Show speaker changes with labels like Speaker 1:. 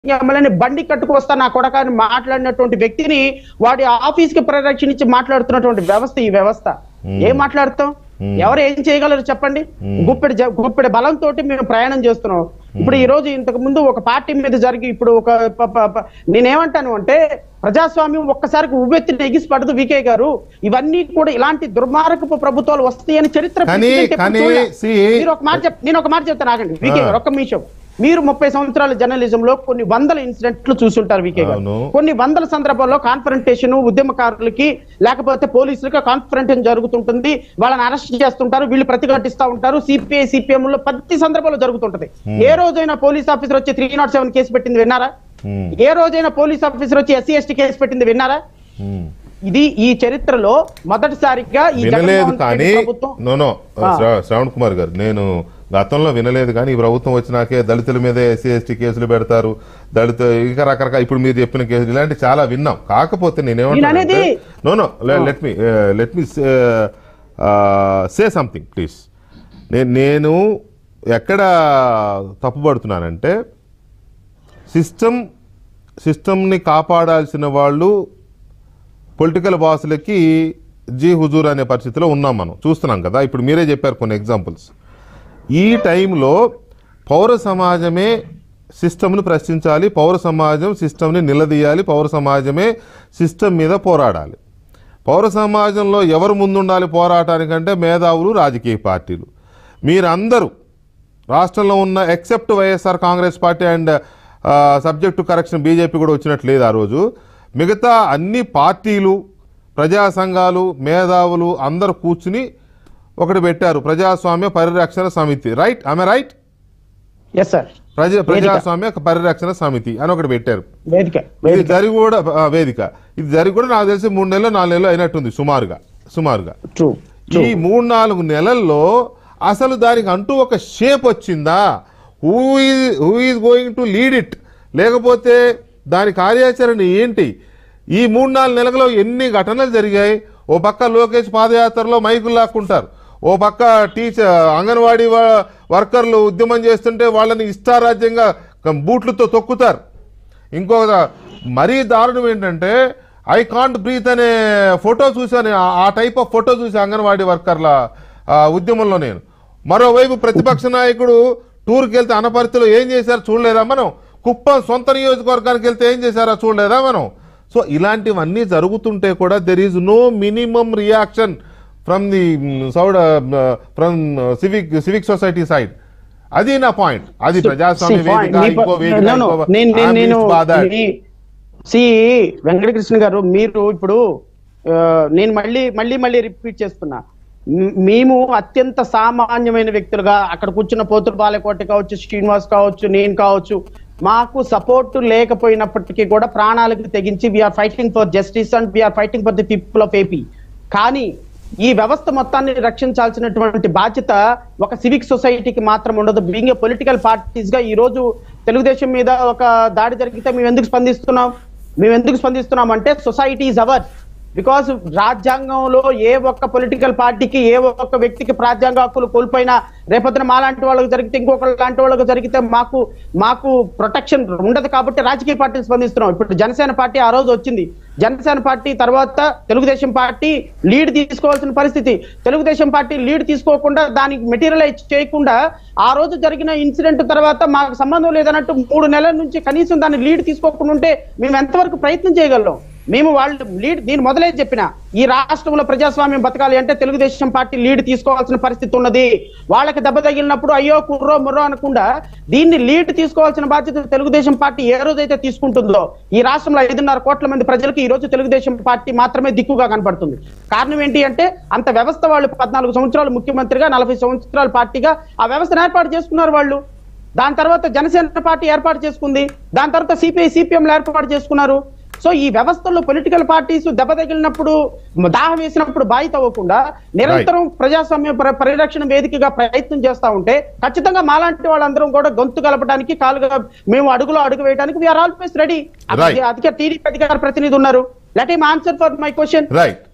Speaker 1: ఎమ్మెల్యేని బండి కట్టుకొస్తా నా కొడక అని మాట్లాడినటువంటి వ్యక్తిని వాడి ఆఫీస్ కి పరిరక్షణ ఇచ్చి మాట్లాడుతున్నటువంటి వ్యవస్థ ఈ వ్యవస్థ ఏం మాట్లాడతాం ఎవరు ఏం చేయగలరు చెప్పండి గుప్పెడి జ- గుప్పెడి బలంతో మేము ప్రయాణం చేస్తున్నాం ఇప్పుడు ఈ రోజు ఇంతకు ముందు ఒక పార్టీ మీద జరిగి ఇప్పుడు ఒక ప- ప- ప- నేనేమంటాను అంటే ప్రజాస్వామ్యం ఒక్కసారికి ఉవ్వెత్తి ఎగిసి పడదు వికే గారు ఇవన్నీ కూడా ఇలాంటి దుర్మార్గపు ప్రభుత్వాలు వస్తాయని చరిత్ర
Speaker 2: కానీ-
Speaker 1: president ఎప్పుడు
Speaker 2: కానీ,
Speaker 1: చూడలే.
Speaker 2: see-
Speaker 1: మీరు ఒక మాట చెప్ నేను ఒక మాట చెప్తాను ఆగండి వికే
Speaker 2: ఆ.
Speaker 1: గారు ఒక్క నిమిషం మీరు ముప్పై సంవత్సరాల జర్నలిజం లో కొన్ని వందల ఇన్సిడెంట్లు చూసుంటారు వికే గారు
Speaker 2: అవును.
Speaker 1: కొన్ని వందల సందర్భాల్లో కాన్ఫరంటేషన్ ఉద్యమకారులకి లేకపోతే పోలీసులకి కాన్ఫరంటేషన్ జరుగుతుంటుంది వాళ్ళని అరెస్ట్ చేస్తుంటారు వీళ్ళు ప్రతిఘటిస్తా ఉంటారు సిపిఐ సిపిఎం లో ప్రతి సందర్భంలో జరుగుతుంటది ఏ రోజైనా పోలీస్ ఆఫీసర్ వచ్చి త్రీ నాట్ సెవెన్ కేసు పెట్టింది విన్నారా
Speaker 2: Hmm.
Speaker 1: ఏ రోజైనా పోలీస్ ఆఫీసర్ వచ్చి ఎస్సీ ఎస్టీ కేసు పెట్టింది విన్నారా
Speaker 2: Hmm.
Speaker 1: ఇది ఈ చరిత్రలో మొదటిసారిగా ఈ
Speaker 2: వినలేదు
Speaker 1: జగన్మోహన్
Speaker 2: కానీ
Speaker 1: రెడ్డి ప్రభుత్వం
Speaker 2: నో నో
Speaker 1: ఆ.
Speaker 2: శ్రా- శ్రావణ్ కుమార్ గారు నేను గతంలో వినలేదు కానీ ఈ ప్రభుత్వం వచ్చినాకే దళితుల మీద ఎస్సీ ఎస్టీ కేసులు పెడతారు దళిత ఇంకా రకరకాల ఇప్పుడు మీరు చెప్పిన కేసులు ఇలాంటి చాలా విన్నాం కాకపోతే నేనేమంటానంటే
Speaker 1: నేననేది-
Speaker 2: no no let me let me say something please నేను నేను ఎక్కడ తప్పుపడుతున్నానంటే సిస్టమ్ సిస్టమ్ని కాపాడాల్సిన వాళ్ళు పొలిటికల్ బాసులకి జీ హుజూర్ అనే పరిస్థితిలో ఉన్నాం మనం చూస్తున్నాం కదా ఇప్పుడు మీరే చెప్పారు కొన్ని ఎగ్జాంపుల్స్ ఈ టైంలో పౌర సమాజమే సిస్టమ్ను ప్రశ్నించాలి పౌర సమాజం సిస్టమ్ని నిలదీయాలి పౌర సమాజమే సిస్టమ్ మీద పోరాడాలి పౌర సమాజంలో ఎవరు ముందుండాలి పోరాటానికంటే మేధావులు రాజకీయ పార్టీలు మీరందరూ రాష్ట్రంలో ఉన్న except YSR Congress party and subject to correction BJP కూడా వచ్చినట్లు లేదు ఆ రోజు మిగతా అన్ని పార్టీలు ప్రజా సంఘాలు మేధావులు అందరూ కూర్చుని ఒకటి పెట్టారు ప్రజాస్వామ్య పరిరక్షణ సమితి రైట్ ఆమె రైట్
Speaker 1: ఎస్ సార్
Speaker 2: ప్రజా ప్రజాస్వామ్య పరిరక్షణ సమితి అని ఒకటి పెట్టారు
Speaker 1: వేదిక
Speaker 2: ఇది జరిగి కూడా ఆ, వేదిక ఇది జరిగి కూడా నాకు తెలిసి మూడు నెలలు నాలుగు నెలలు అయినట్టుంది సుమారుగా సుమారుగా
Speaker 1: ట్రూ
Speaker 2: ఈ మూడు నాలుగు నెలల్లో అసలు దానికి అంటూ ఒక షేప్ వచ్చిందా who is who is going to lead it లేకపోతే దాని కార్యాచరణ ఏంటి ఈ మూడు నాలుగు నెలలలో ఎన్ని ఘటనలు జరిగాయి ఓ పక్క లోకేష్ పాదయాత్రలో మైకులు లాక్కుంటారు ఓ పక్క టీచర్ అంగన్వాడీ వ- వర్కర్లు ఉద్యమం చేస్తుంటే వాళ్ళని ఇష్టారాజ్యంగా కం- బూట్లతో తొక్కుతారు ఇంకొక మరీ దారుణం ఏంటంటే ఐ కాంట్ బ్రీత్ అనే ఫోటో చూశాను ఆ- ఆ టైప్ ఆఫ్ ఫోటో చూసి అంగన్వాడీ వర్కర్ల ఆ, ఉద్యమంలో నేను మరోవైపు ప్రతిపక్ష నాయకుడు టూర్కి వెళ్తే అనపరిధిలో ఏం చేశారు చూడలేదా మనం కుప్పం సొంత నియోజకవర్గానికి వెళ్తే ఏం చేశారో చూడలేదా మనం సో ఇలాంటివన్నీ జరుగుతుంటే కూడా there is no minimum reaction from the south from civic civic society side అది నా పాయింట్ అది ప్రజాస్వామ్య వేదిక ఇంకో వేదిక ఇంకో- I'm
Speaker 1: నేను
Speaker 2: is bothered.
Speaker 1: సి వెంకటకృష్ణ గారు మీరు ఇప్పుడు ఆ, నేను మళ్ళీ మళ్ళీ మళ్ళీ రిపీట్ చేస్తున్నా మ్- మేము అత్యంత సామాన్యమైన వ్యక్తులుగా అక్కడ కూర్చున్న పోతులు బాలకోట కావచ్చు శ్రీనివాస్ కావచ్చు నేను కావచ్చు మాకు సపోర్ట్ లేకపోయినప్పటికీ కూడా ప్రాణాలకు తెగించి we are fighting for justice and we are fighting for the people of AP కానీ ఈ వ్యవస్థ మొత్తాన్ని రక్షించాల్సినటువంటి బాధ్యత ఒక సివిక్ సొసైటీకి మాత్రం ఉండదు బీయింగ్ పొలిటికల్ పార్టీస్ గా ఈ రోజు తెలుగుదేశం మీద ఒక దాడి జరిగితే మేము ఎందుకు స్పందిస్తున్నాం మేము ఎందుకు స్పందిస్తున్నాం అంటే సొసైటీ ఈజ్ అవర్ బికాస్ రాజ్యాంగంలో ఏ ఒక్క పొలిటికల్ పార్టీకి ఏ ఒక్క వ్యక్తికి రాజ్యాంగ హక్కులు కోల్పోయినా రేపొద్దున మాలాంటి వాళ్ళకి జరిగితే ఇంకొకరు లాంటి వాళ్ళకి జరిగితే మాకు మాకు ప్రొటెక్షన్ ఉండదు కాబట్టి రాజకీయ పార్టీని స్పందిస్తున్నాం ఇప్పుడు జనసేన పార్టీ ఆ రోజు వచ్చింది జనసేన పార్టీ తర్వాత తెలుగుదేశం పార్టీ లీడ్ తీసుకోవాల్సిన పరిస్థితి తెలుగుదేశం పార్టీ లీడ్ తీసుకోకుండా దానికి మెటీరియలైజ్ చేయకుండా ఆ రోజు జరిగిన ఇన్సిడెంట్ తర్వాత మాకు సంబంధం లేదన్నట్టు మూడు నెలల నుంచి కనీసం దాన్ని లీడ్ తీసుకోకుండా ఉంటే మేము ఎంతవరకు ప్రయత్నం చేయగలం మేము వాళ్ళు లీడ్ నేను మొదలే చెప్పిన ఈ రాష్ట్రంలో ప్రజాస్వామ్యం బతకాలి అంటే తెలుగుదేశం పార్టీ లీడ్ తీసుకోవాల్సిన పరిస్థితి ఉన్నది వాళ్ళకి దెబ్బ తగిలినప్పుడు అయ్యో కుర్రో ముర్రో అనకుండా దీన్ని లీడ్ తీసుకోవాల్సిన బాధ్యత తెలుగుదేశం పార్టీ ఏ రోజైతే తీసుకుంటుందో ఈ రాష్ట్రంలో ఐదున్నర కోట్ల మంది ప్రజలకు ఈ రోజు తెలుగుదేశం పార్టీ మాత్రమే దిక్కుగా కనపడుతుంది కారణం ఏంటి అంటే అంత వ్యవస్థ వాళ్ళు పద్నాలుగు సంవత్సరాలు ముఖ్యమంత్రిగా నలభై సంవత్సరాల పార్టీగా ఆ వ్యవస్థను ఏర్పాటు చేసుకున్నారు వాళ్ళు దాని తర్వాత జనసేన పార్టీ ఏర్పాటు చేసుకుంది దాని తర్వాత సిపిఐ సిపిఎం ఏర్పాటు చేసుకున్నారు సో ఈ వ్యవస్థలో పొలిటికల్ పార్టీస్ దెబ్బ తగిలినప్పుడు దాహం వేసినప్పుడు బాధిత అవ్వకుండా నిరంతరం ప్రజాస్వామ్య పరి- పరిరక్షణ వేదికగా ప్రయత్నం చేస్తా ఉంటే ఖచ్చితంగా మాలాంటి వాళ్ళందరం కూడా గొంతు కలపడానికి కాలుగా మేము అడుగులో అడుగు వేయడానికి వీఆర్ ఆల్వేస్ రెడీ
Speaker 2: Right.
Speaker 1: అధిక టీడీపీ అధికార ప్రతినిధి ఉన్నారు let him answer for my question
Speaker 2: right